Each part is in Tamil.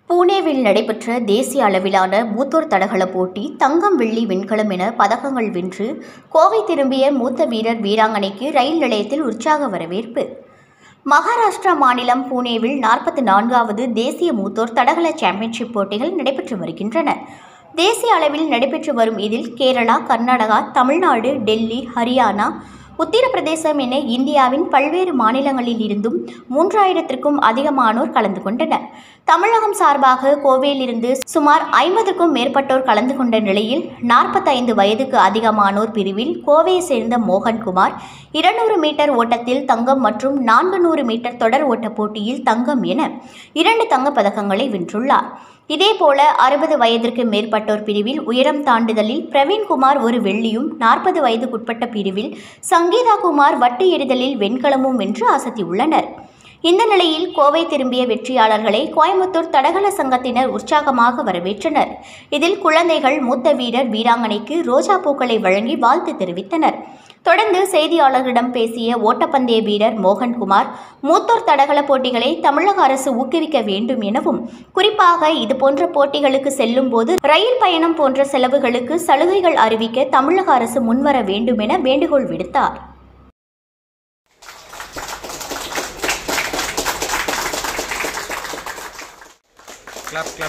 பூனேவில் நடைபெற்ற தேசிய அளவிலான மூத்தோர் தடகள போட்டி தங்கம் வெள்ளி வெண்கலம் என பதக்கங்கள் வென்று கோவை திரும்பிய மூத்த வீரர் வீராங்கனைக்கு ரயில் நிலையத்தில் உற்சாக வரவேற்பு மகாராஷ்டிரா மாநிலம் பூனேவில் நாற்பத்தி நான்காவது தேசிய மூத்தோர் தடகள சாம்பியன்ஷிப் போட்டிகள் நடைபெற்று வருகின்றன தேசிய அளவில் நடைபெற்று வரும் இதில் கேரளா கர்நாடகா தமிழ்நாடு டெல்லி ஹரியானா உத்தரப்பிரதேசம் என இந்தியாவின் பல்வேறு மாநிலங்களில் இருந்தும் மூன்றாயிரத்திற்கும் அதிகமானோர் கலந்து கொண்டனர் தமிழகம் சார்பாக கோவையிலிருந்து சுமார் ஐம்பதுக்கும் மேற்பட்டோர் கலந்து கொண்ட நிலையில் நாற்பத்தைந்து வயதுக்கு அதிகமானோர் பிரிவில் கோவையை சேர்ந்த மோகன்குமார் இருநூறு மீட்டர் ஓட்டத்தில் தங்கம் மற்றும் நான்கு நூறு மீட்டர் தொடர் ஓட்ட போட்டியில் தங்கம் என இரண்டு தங்கப் பதக்கங்களை வென்றுள்ளார் இதேபோல அறுபது வயதிற்கு மேற்பட்டோர் பிரிவில் உயரம் தாண்டுதலில் பிரவீன்குமார் ஒரு வெள்ளியும் நாற்பது வயதுக்குட்பட்ட பிரிவில் சங்கீதா குமார் வட்டு எறிதலில் வெண்கலமும் வென்று அசத்தியுள்ளனர் இந்த நிலையில் கோவை திரும்பிய வெற்றியாளர்களை கோயம்புத்தூர் தடகள சங்கத்தினர் உற்சாகமாக வரவேற்றனர் இதில் குழந்தைகள் மூத்த வீரர் வீராங்கனைக்கு ரோஜா பூக்களை வழங்கி வாழ்த்து தெரிவித்தனர் தொடர்ந்து செய்தியாளர்களிடம் பேசிய ஓட்டப்பந்தய வீரர் மோகன்குமார் மூத்தோர் தடகள போட்டிகளை தமிழக அரசு ஊக்குவிக்க வேண்டும் எனவும் குறிப்பாக இதுபோன்ற போட்டிகளுக்கு செல்லும் போது ரயில் பயணம் போன்ற செலவுகளுக்கு சலுகைகள் அறிவிக்க தமிழக அரசு முன்வர வேண்டும் என வேண்டுகோள் விடுத்தார் Clap, clap.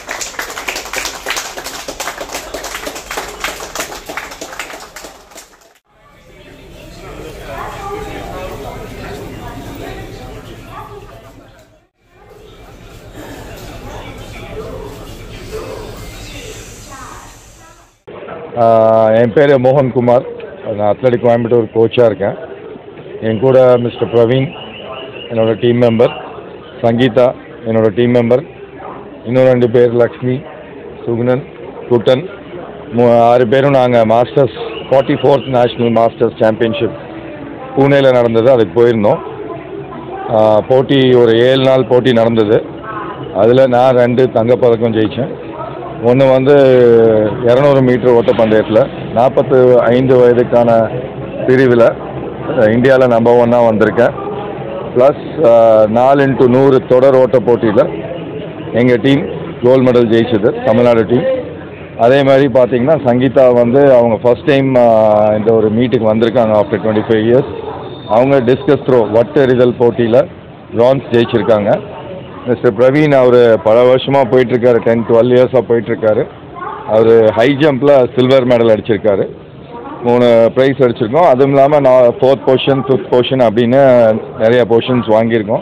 ஆஹ் என் பேர் மோகன்குமார் நான் அத்லட்டிக் கோயம்புத்தூர் கோச்சாக இருக்கேன் என் கூட மிஸ்டர் பிரவீன் என்னோட டீம் மெம்பர் சங்கீதா என்னோட டீம் மெம்பர் இன்னும் ரெண்டு பேர் லக்ஷ்மி சுகுணன் குட்டன் மூ- ஆறு பேரும் நாங்கள் masters forty fourth national masters championship பூனேயில் நடந்தது அதுக்கு போயிருந்தோம் ஆஹ் போட்டி ஒரு ஏழு நாள் போட்டி நடந்தது அதில் நான் ரெண்டு தங்கப்பதக்கம் ஜெயித்தேன் ஒன்று வந்து இரநூறு மீட்டர் ஓட்டப்பந்தயத்தில் நாற்பத்து ஐந்து வயதுக்கான பிரிவில் இந்தியாவில் நம்பர் ஒன்னாக வந்திருக்கேன் ப்ளஸ் நாலு இன்ட்டு நூறு தொடர் ஓட்ட போட்டியில் எங்கள் டீம் கோல்டு மெடல் ஜெயிச்சது தமிழ்நாடு டீம் அதே மாதிரி பார்த்தீங்கன்னா சங்கீதா வந்து அவங்க ஃபர்ஸ்ட் டைம் இந்த ஒரு மீட்டுக்கு வந்திருக்காங்க ஆஃப்டர் டுவெண்ட்டி ஃபைவ் இயர்ஸ் அவங்க டிஸ்கஸ் த்ரோ வட்டு எறிதல் போட்டியில் பிரான்ஸ் ஜெயிச்சிருக்காங்க மிஸ்டர் பிரவீன் அவர் பல வருஷமாக போயிட்டுருக்காரு டென் டுவெல் இயர்ஸாக போயிட்டுருக்காரு அவர் ஹை ஜம்பில் சில்வர் மெடல் அடிச்சிருக்காரு மூணு ப்ரைஸ் அடிச்சிருக்கோம் அதுவும் இல்லாமல் நான் ஃபோர்த் பொசிஷன் ஃபிஃப்த் பொசிஷன் அப்படின்னு நிறைய பொசிஷன்ஸ் வாங்கியிருக்கோம்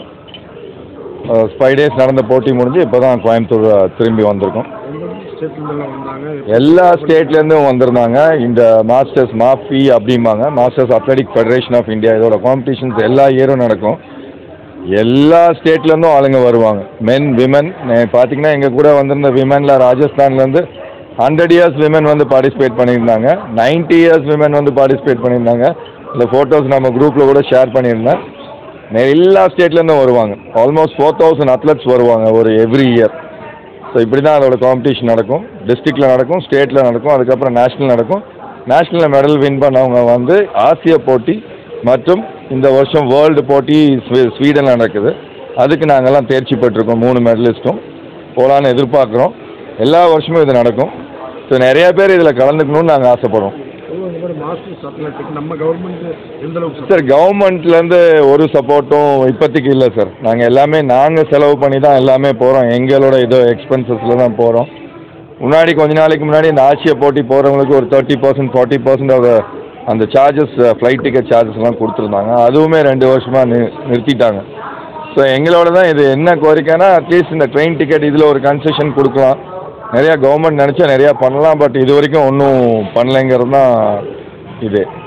ஃபைவ் டேஸ் நடந்த போட்டி முடிஞ்சு இப்போ தான் கோயம்புத்தூர் திரும்பி வந்திருக்கோம் ஸ்டேட்மெண்ட்லாம் வந்தாங்க எல்லா ஸ்டேட்லேருந்தும் வந்திருந்தாங்க இந்த மாஸ்டர்ஸ் மாஃபி அப்படிம்பாங்க masters athletic federation of India இதோட காம்படிஷன்ஸ் எல்லா இயரும் நடக்கும் எல்லா ஸ்டேட்லேருந்தும் ஆளுங்க வருவாங்க மென் விமன் பார்த்தீங்கன்னா எங்கள் கூட வந்திருந்த விமனில் ராஜஸ்தான்லேருந்து ஹண்ட்ரட் இயர்ஸ் விமன் வந்து பார்ட்டிசிபேட் பண்ணியிருந்தாங்க 90 இயர்ஸ் விமன் வந்து பார்ட்டிசிபேட் பண்ணியிருந்தாங்க இந்த ஃபோட்டோஸ் நம்ம குரூப்பில் கூட ஷேர் பண்ணியிருந்தேன் நெ- எல்லா ஸ்டேட்லேருந்தும் வருவாங்க ஆல்மோஸ்ட் ஃபோர் தௌசண்ட் அத்லெட்ஸ் வருவாங்க ஒரு எவ்ரி இயர் ஸோ இப்படி தான் அதோட காம்படிஷன் நடக்கும் டிஸ்ட்ரிக்டில் நடக்கும் ஸ்டேட்டில் நடக்கும் அதுக்கப்புறம் நேஷ்னல் நடக்கும் நேஷ்னலில் மெடல் வின் பண்ணவங்க வந்து ஆசிய போட்டி மற்றும் இந்த வருஷம் வேர்ல்டு போட்டி ஸ்வீ- ஸ்வீடனில் நடக்குது அதுக்கு நாங்கள்லாம் தேர்ச்சி பெற்றிருக்கோம் மூணு மெடலிஸ்ட்டும் போகலான்னு எதிர்பார்க்குறோம் எல்லா வருஷமும் இது நடக்கும் ஸோ நிறைய பேர் இதில் கலந்துக்கணும்னு நாங்கள் ஆசைப்படுறோம் பொதுவாக இந்த மாதிரி மாஸ்டர்ஸ் அத்லெட்டிக் நம்ம கவர்மெண்ட் எந்த அளவுக்கு சார் கவர்மெண்ட்லேருந்து ஒரு சப்போர்ட்டும் இப்போதைக்கு இல்லை சார் நாங்கள் எல்லாமே நாங்கள் செலவு பண்ணி தான் எல்லாமே போகிறோம் எங்களோட இதோ எக்ஸ்பென்சஸில் தான் போகிறோம் முன்னாடி கொஞ்ச நாளைக்கு முன்னாடி இந்த ஆசிய போட்டி போகிறவங்களுக்கு ஒரு தேர்ட்டி பர்சன்ட் ஃபார்ட்டி பர்சன்ட் அந்த சார்ஜஸ் ஃப்ளைட் டிக்கெட் சார்ஜஸ்லாம் கொடுத்துருந்தாங்க அதுவுமே ரெண்டு வருஷமாக நி நிறுத்திட்டாங்க ஸோ எங்களோட தான் இது என்ன கோரிக்கைன்னா அட்லீஸ்ட் இந்த ட்ரெயின் டிக்கெட் இதில் ஒரு கன்செஷன் கொடுக்கலாம் நிறையா கவர்மெண்ட் நினச்சா நிறையா பண்ணலாம் பட் இது வரைக்கும் ஒன்றும் பண்ணலைங்கிறது தான் இது